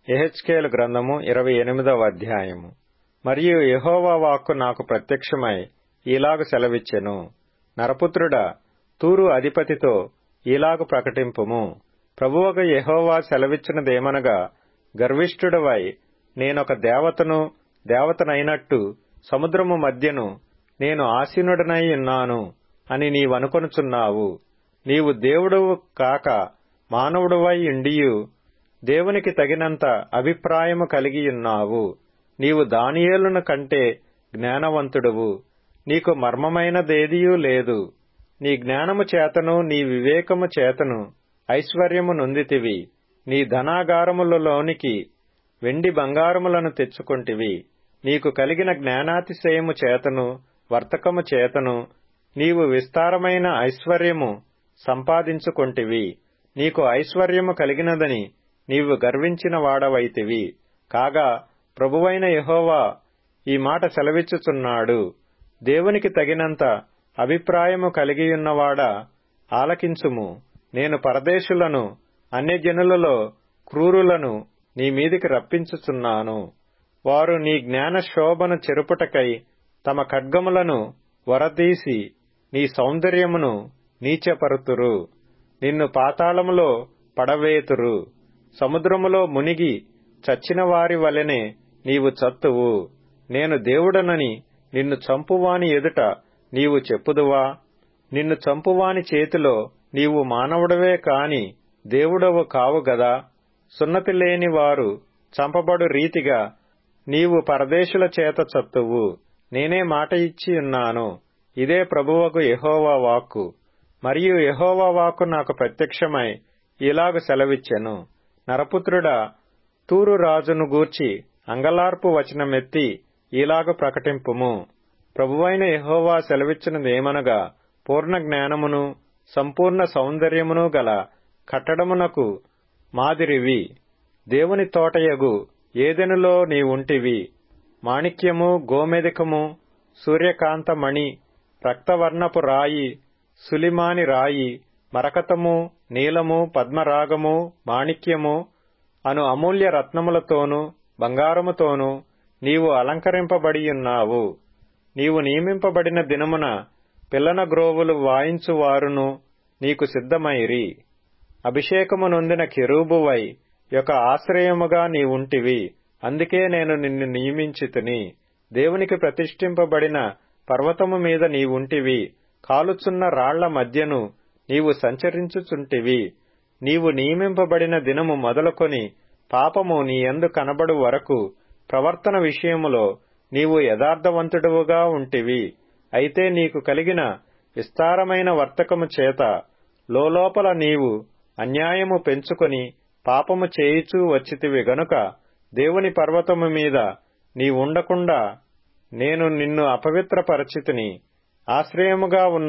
ఎహెచ్కేలు గ్రంథము ఇరవై ఎనిమిదవ అధ్యాయము మరియు యెహోవా వాక్కు నాకు ప్రత్యక్షమై ఈలాగు సెలవిచ్చెను నరపుత్రుడా తూరు అధిపతితో ఈలాగు ప్రకటింపుము ప్రభువగ యెహోవా సెలవిచ్చినదేమనగా గర్విష్ఠుడవై నేనొక దేవతను దేవతనైనట్టు సముద్రము మధ్యను నేను ఆసీనుడనై ఉన్నాను అని నీవనుకొనుచున్నావు నీవు దేవుడవు కాక మానవుడవై ఉండియు దేవునికి తగినంత అభిప్రాయము కలిగియున్నావు నీవు దానియేలును కంటే జ్ఞానవంతుడువు నీకు మర్మమైనదేదియూ లేదు నీ జ్ఞానము చేతను నీ వివేకము చేతను ఐశ్వర్యము నొందితివి నీ ధనాగారములలోనికి వెండి బంగారములను తెచ్చుకొంటివి నీకు కలిగిన జ్ఞానాతిశయము చేతను వర్తకము చేతను నీవు విస్తారమైన ఐశ్వర్యము సంపాదించుకొంటివి నీకు ఐశ్వర్యము కలిగినదని నీవు గర్వించిన వాడవైతివి కాగా ప్రభువైన యెహోవా ఈ మాట సెలవిచ్చుచున్నాడు దేవునికి తగినంత అభిప్రాయము కలిగియున్నవాడా ఆలకించుము నేను పరదేశులను అన్యజనులలో క్రూరులను నీ మీదికి రప్పించుచున్నాను వారు నీ జ్ఞాన శోభను చెరుపుటకై తమ ఖడ్గములను వరదీసి నీ సౌందర్యమును నీచపరుతురు నిన్ను పాతాళములో పడవేతురు సముద్రములో మునిగి చచ్చిన వారి వలెనే నీవు చత్తువు నేను దేవుడనని నిన్ను చంపువాని ఎదుట నీవు చెప్పుదువా నిన్ను చంపువాని చేతిలో నీవు మానవుడవే కాని దేవుడవు కావు గదా సున్నతి లేని వారు చంపబడు రీతిగా నీవు పరదేశుల చేత చత్తువు నేనే మాట ఇచ్చి ఉన్నాను ఇదే ప్రభువకు యెహోవా వాక్కు మరియు యెహోవా వాక్కు నాకు ప్రత్యక్షమై ఇలాగు సెలవిచ్చెను నరపుత్రుడా తూరు రాజును గూర్చి అంగలార్పు వచనమెత్తి ఈలాగు ప్రకటింపుము ప్రభువైన యెహోవా సెలవిచ్చినదేమనగా పూర్ణ జ్ఞానమును సంపూర్ణ సౌందర్యమును గల కట్టడమునకు మాదిరివి దేవుని తోటయగు ఏదెనులో నీవుంటివి మాణిక్యము గోమెదికము సూర్యకాంతమణి రక్తవర్ణపు రాయి సులిమాని రాయి మరకతము నీలము పద్మరాగము మాణిక్యము అను అమూల్య రత్నములతోనూ బంగారముతోనూ నీవు అలంకరింపబడియున్నావు నీవు నియమింపబడిన దినమున పిల్లన గ్రోవులు వాయించువారును నీకు సిద్ధమైరి అభిషేకము నొందిన కెరూబువై యొక్క ఆశ్రయముగా నీవుంటివి అందుకే నేను నిన్ను నియమించితిని దేవునికి ప్రతిష్ఠింపబడిన పర్వతము మీద నీవుంటివి కాలుచున్న రాళ్ల మధ్యను నీవు సంచరించుచుంటివి నీవు నియమింపబడిన దినము మొదలుకొని పాపము నీ ఎందు కనబడు వరకు ప్రవర్తన విషయములో నీవు యథార్థవంతుడువుగా ఉంటివి అయితే నీకు కలిగిన విస్తారమైన వర్తకము చేత లోపల నీవు అన్యాయము పెంచుకొని పాపము చేయిచూ వచ్చితివి గనుక దేవుని పర్వతము మీద నీవుండకుండా నేను నిన్ను అపవిత్రపరచితిని ఆశ్రయముగా ఉన్న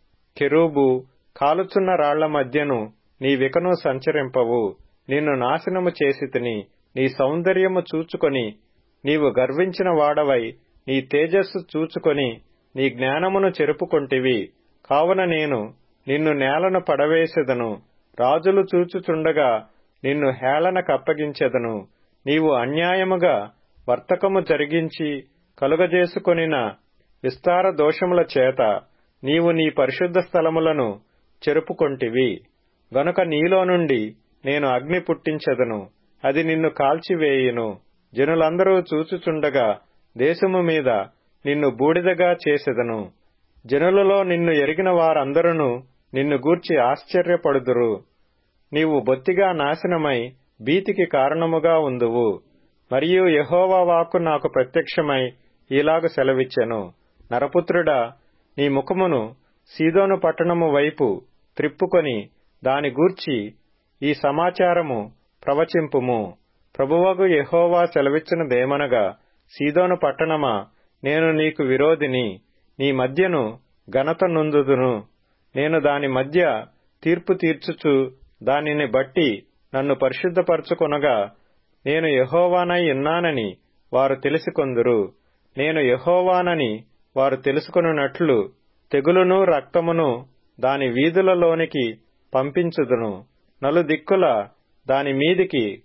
కెరూబు కాలుచున్న రాళ్ల మధ్యను నీ వికను సంచరింపవు నిన్ను నాశనము చేసితిని నీ సౌందర్యము చూచుకొని నీవు గర్వించిన వాడవై నీ తేజస్సు చూచుకొని నీ జ్ఞానమును చెరుపుకొంటివి కావున నేను నిన్ను నేలను పడవేసెదను రాజులు చూచుచుండగా నిన్ను హేళన కప్పగించెదను నీవు అన్యాయముగా వర్తకము జరిగించి కలుగజేసుకొనిన విస్తార దోషముల చేత నీవు నీ పరిశుద్ధ స్థలములను చెరుపుకొంటివి గనుక నీలో నుండి నేను అగ్ని పుట్టించెదను అది నిన్ను కాల్చివేయును జనులందరూ చూచుచుండగా దేశము మీద నిన్ను బూడిదగా చేసెదను జనులలో నిన్ను ఎరిగిన వారందరూ నిన్ను గూర్చి ఆశ్చర్యపడుదురు నీవు బొత్తిగా నాశనమై భీతికి కారణముగా ఉందువు మరియు యహోవా వాక్కు నాకు ప్రత్యక్షమై ఈలాగు సెలవిచ్చెను నరపుత్రుడా నీ ముఖమును సీదోను పట్టణము వైపు త్రిప్పుకొని దాని గూర్చి ఈ సమాచారము ప్రవచింపుము ప్రభువగు యహోవా సెలవిచ్చినదేమనగా సీదోను పట్టణమా నేను నీకు విరోధిని నీ మధ్యను ఘనత నొందుదును నేను దాని మధ్య తీర్పు తీర్చుచు దానిని బట్టి నన్ను పరిశుద్ధపరచుకొనగా నేను యహోవానై ఉన్నానని వారు తెలుసుకొందురు నేను యహోవానని వారు తెలుసుకొనున్నట్లు తెగులును రక్తమును దాని వీధులలోనికి పంపించుదును నలుదిక్కుల దాని మీదికి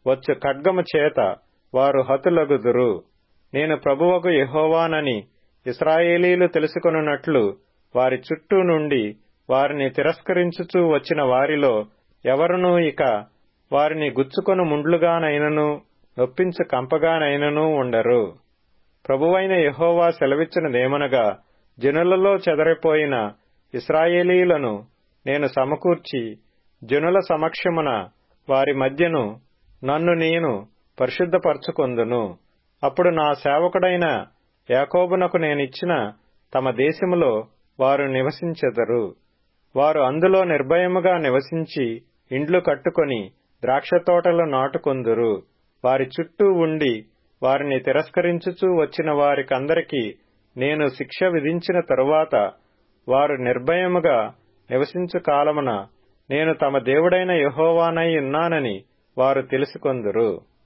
వచ్చు ఖడ్గము చేత వారు హతులగుదురు నేను ప్రభువకు యహోవానని ఇస్రాయేలీలు తెలుసుకొనున్నట్లు వారి చుట్టూ నుండి వారిని తిరస్కరించుచూ వచ్చిన వారిలో ఎవరునూ ఇక వారిని గుచ్చుకొను ముండ్లుగానైనను నొప్పించు కంపగానైనను ఉండరు ప్రభువైన యహోవా సెలవిచ్చినదేమనగా జనులలో చెదరిపోయిన ఇస్రాయేలీలను నేను సమకూర్చి జనుల సమక్షమున వారి మధ్యను నన్ను నేను పరిశుద్ధపరచుకొందును అప్పుడు నా సేవకుడైన యాకోబునకు నేనిచ్చిన తమ దేశములో వారు నివసించెదరు వారు అందులో నిర్భయముగా నివసించి ఇండ్లు కట్టుకొని ద్రాక్షతోటలు నాటుకొందురు వారి చుట్టూ ఉండి వారిని తిరస్కరించుచూ వచ్చిన వారికందరికీ నేను శిక్ష విధించిన తరువాత వారు నిర్భయముగా నివసించు కాలమున నేను తమ దేవుడైన యహోవానై ఉన్నానని వారు తెలుసుకొందురు